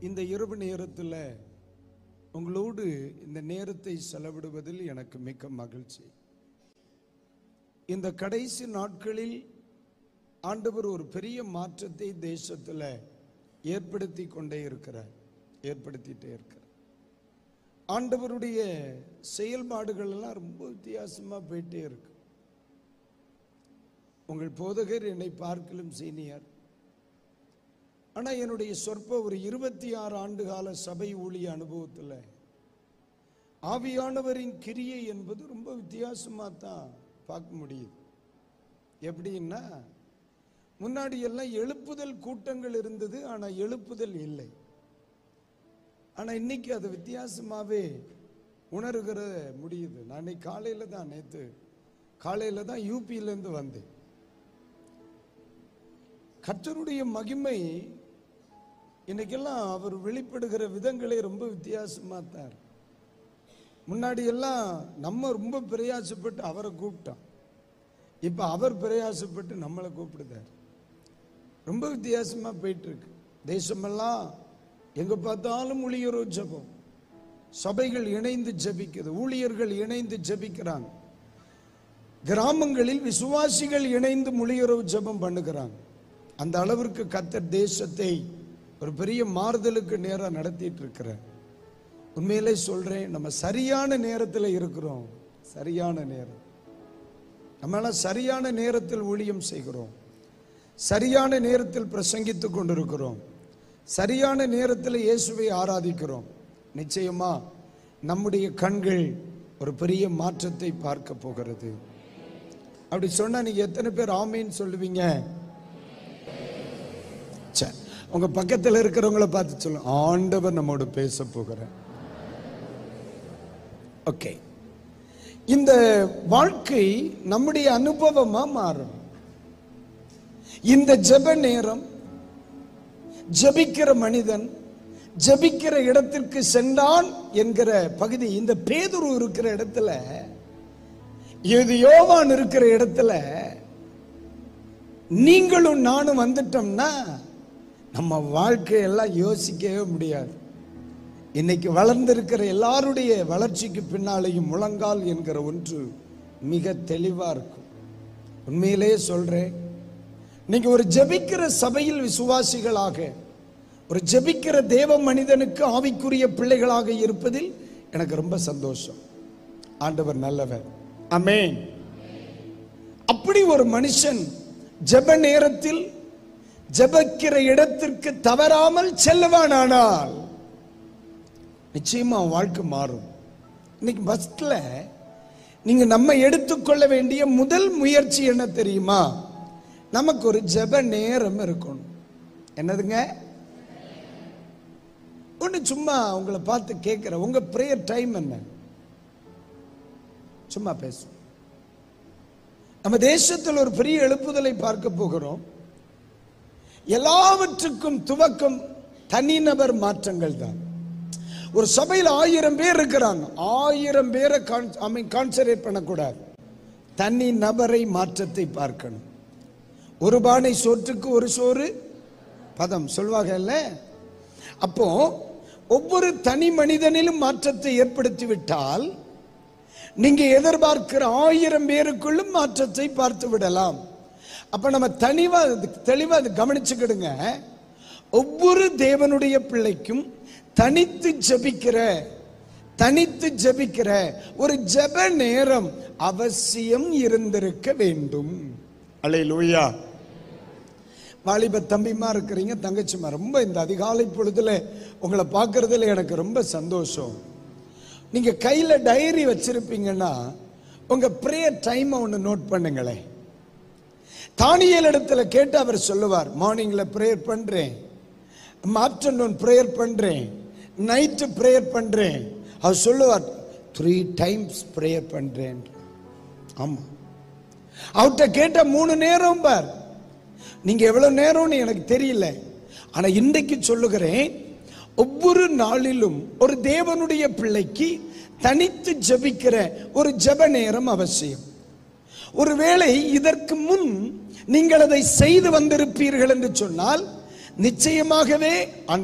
இந்த இரவு நேரத்தில் உங்களோடு இந்த நேரத்தை செலவிடுவதில் எனக்கு மிக்க மகிழ்ச்சி இந்த கடைசி நாட்களில் ஆண்டவர் ஒரு பெரிய மாற்றத்தை தேசத்தில் ஏற்படுத்தி கொண்டே இருக்கிறார் ஏற்படுத்திட்டே இருக்கிறார் ஆண்டவருடைய செயல்பாடுகள் எல்லாம் ரொம்ப வித்தியாசமா போயிட்டே இருக்கு உங்கள் போதகர் என்னை பார்க்கலும் சீனியர் ஆனா என்னுடைய சொற்ப ஒரு இருபத்தி ஆறு ஆண்டு கால சபை ஊழிய அனுபவத்தில் ஆவியானவரின் கிரியை என்பது ரொம்ப வித்தியாசமா தான் பார்க்க முடியுது எப்படின்னா முன்னாடி எல்லாம் எழுப்புதல் கூட்டங்கள் இருந்தது ஆனா எழுப்புதல் இல்லை ஆனா இன்னைக்கு அது வித்தியாசமாவே உணர்கிற முடியுது நான் இன்னைக்கு காலையில தான் நேத்து காலையில தான் யூபியில இருந்து வந்தேன் கர்த்தருடைய மகிமை இன்னைக்கெல்லாம் அவர் வெளிப்படுகிற விதங்களே ரொம்ப வித்தியாசமா தான் இருக்கு. முன்னாடி எல்லாம் நம்ம ரொம்ப பிரயாசப்பட்டு அவரை கூப்பிட்டோம் இப்ப அவர் பிரயாசப்பட்டு நம்மளை கூப்பிடுதார் ரொம்ப வித்தியாசமா போயிட்டு இருக்கு தேசமெல்லாம் எங்க பார்த்தாலும் ஊழியரோ ஜெபம் சபைகள் இணைந்து ஜெபிக்குது ஊழியர்கள் இணைந்து ஜெபிக்கிறாங்க கிராமங்களில் விசுவாசிகள் இணைந்து முழியரவு ஜெபம் பண்ணுகிறாங்க அந்த அளவிற்கு கத்தர் தேசத்தை ஒரு பெரிய மாறுதலுக்கு நேரம் நடத்திட்டு இருக்கிறார் உண்மையிலே சொல்றேன் நம்ம சரியான நேரத்தில் இருக்கிறோம் சரியான நேரம் நம்மளாம் சரியான நேரத்தில் ஊழியம் செய்கிறோம் சரியான நேரத்தில் பிரசங்கித்துக் கொண்டிருக்கிறோம் சரியான நேரத்தில் இயேசுவை ஆராதிக்கிறோம் நிச்சயமா நம்முடைய கண்கள் ஒரு பெரிய மாற்றத்தை பார்க்க போகிறது அப்படி சொன்னா நீங்க எத்தனை பேர் ஆமேன்னு சொல்லுவீங்க சரி உங்க பக்கத்தில் இருக்கிறவங்கள பார்த்து சொல்லுங்க ஆண்டவர் நம்மோடு பேச போகிறார் ஓகே இந்த வாழ்க்கை நம்முடைய அனுபவமா மாறும் இந்த ஜெப நேரம் ஜெபிக்கிற மனிதன் ஜெபிக்கிற இடத்திற்கு சென்றான் என்கிற பகுதி இந்த பேதுரு இருக்கிற இடத்துல இது யோவான் இருக்கிற இடத்துல நீங்களும் நானும் வந்துட்டோம்னா நம்ம வாழ்க்கையெல்லாம் யோசிக்கவே முடியாது இன்னைக்கு வளர்ந்திருக்கிற எல்லாருடைய வளர்ச்சிக்கு பின்னாலேயும் முழங்கால் என்கிற ஒன்று மிக தெளிவா இருக்கும் உண்மையிலேயே சொல்றேன் நீங்க ஒரு ஜெபிக்கிற சபையில் விசுவாசிகளாக ஒரு ஜெபிக்கிற தேவ மனிதனுக்கு ஆவிக்குரிய பிள்ளைகளாக இருப்பதில் எனக்கு ரொம்ப சந்தோஷம் ஆண்டவர் நல்லவர் அமேன் அப்படி ஒரு மனுஷன் ஜெப நேரத்தில் ஜெபிக்கிற இடத்திற்கு தவறாமல் செல்லுவானானால் நிச்சயமா அவன் வாழ்க்கை மாறும் இன்னைக்கு ஃபர்ஸ்ட்ல நீங்க நம்ம எடுத்துக்கொள்ள வேண்டிய முதல் முயற்சி என்ன தெரியுமா நமக்கு ஒரு ஜெப நேரம் இருக்கணும் என்னதுங்க ஒன்று சும்மா உங்களை பார்த்து கேட்குற உங்க ப்ரேயர் டைம் என்ன சும்மா பேசும் நம்ம தேசத்தில் ஒரு பெரிய எழுப்புதலை பார்க்க போகிறோம் எல்லாவற்றுக்கும் துவக்கம் தனிநபர் மாற்றங்கள் தான் ஒரு சபையில் ஆயிரம் பேர் இருக்கிறாங்க ஆயிரம் பேரை கான்சன்ட்ரேட் பண்ணக்கூடாது தனி நபரை மாற்றத்தை பார்க்கணும் ஒரு பானை சோற்றுக்கு ஒரு சோறு பதம் சொல்வாங்கல்ல அப்போ ஒவ்வொரு தனி மனிதனிலும் மாற்றத்தை ஏற்படுத்தி விட்டால் நீங்க எதிர்பார்க்கிற ஆயிரம் பேருக்குள்ளும் மாற்றத்தை பார்த்து விடலாம் அப்ப நம்ம தனிவா தெளிவா அதை கவனிச்சுக்கிடுங்க ஒவ்வொரு தேவனுடைய பிள்ளைக்கும் தனித்து ஜெபிக்கிற தனித்து ஜெபிக்கிற ஒரு ஜெப நேரம் அவசியம் இருந்திருக்க வேண்டும் அலையிலூயா வாலிப தம்பிமா இருக்கிறீங்க தங்கச்சிமா ரொம்ப இந்த அதிகாலை பொழுதுல உங்களை பார்க்கறதுல எனக்கு ரொம்ப சந்தோஷம் நீங்க கையில டைரி வச்சிருப்பீங்கன்னா உங்க ப்ரேயர் டைமை ஒன்று நோட் பண்ணுங்களேன் தானியல் இடத்துல கேட்டு அவர் சொல்லுவார் மார்னிங்ல ப்ரேயர் பண்றேன் ஆஃப்டர்நூன் ப்ரேயர் பண்றேன் நைட்டு ப்ரேயர் பண்றேன் அவர் சொல்லுவார் த்ரீ டைம்ஸ் ப்ரேயர் பண்றேன் ஆமா அவர்கிட்ட கேட்ட மூணு நேரம் பார் நீங்க எவ்வளவு நேரம்னு எனக்கு தெரியல ஆனா இன்றைக்கு சொல்லுகிறேன் ஒவ்வொரு நாளிலும் ஒரு தேவனுடைய பிள்ளைக்கு தனித்து ஜெபிக்கிற ஒரு ஜெப நேரம் அவசியம் ஒருவேளை இதற்கு முன் நீங்கள் அதை செய்து வந்திருப்பீர்கள் என்று சொன்னால் நிச்சயமாகவே